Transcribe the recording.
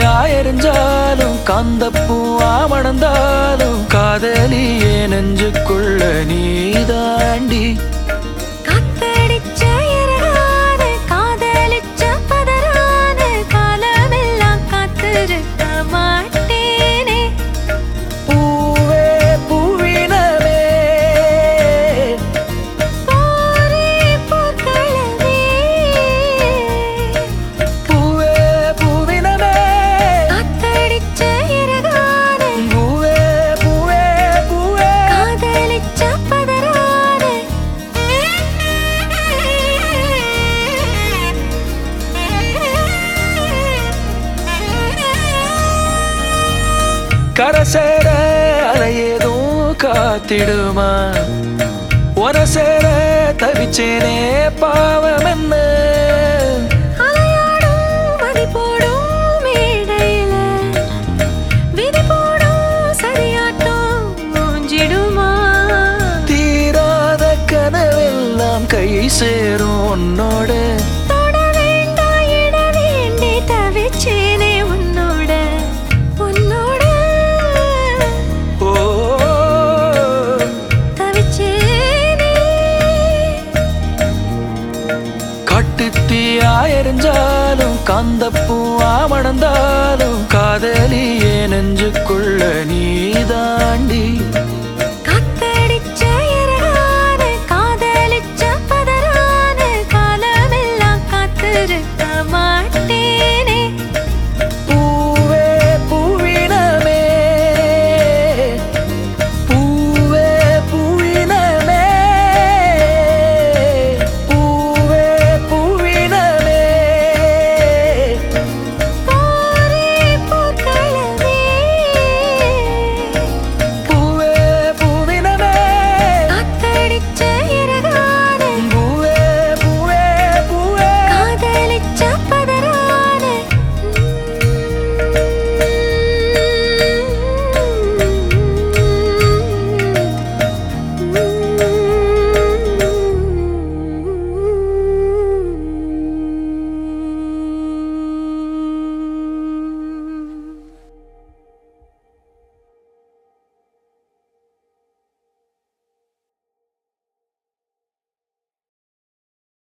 தீயா எரிஞ்சாலும் காந்தப்பூவா மணந்தாலும் காதலியே நெஞ்சுக்குள்ள நீதாண்டி காத்தடிச்ச இறகான காதலிச்ச பதறான காலமெல்லாம் காத்திருக்க மாட்டேனே பூவே பூவினமே போரே போர்க்களமே பூவே பூவினமே காத்தடிச்ச இறகான பூவே பூவே பூவே காதலிச்ச பதறான கரசேர அலையேதும் காத்திடுமா ஒரசேர தவிச்சேனே பாவம் என்ன அலையாடும் மதி போடும் மேடையில விதி போடும் சரியாட்டம் மூஞ்சிடுமா தீராத கனவெல்லாம் கை சேரும் உன்னோட தொட வேண்டாம் இட வேண்டி தவிச்சேனே உன்னோட உன்னோட ஓ தவிச்சேனே காட்டுத்தீயா எரிஞ்சாலும் காந்தப்பூவா மணந்தாலும் காதலியே நெஞ்சுக்குள்ள நீதாண்டி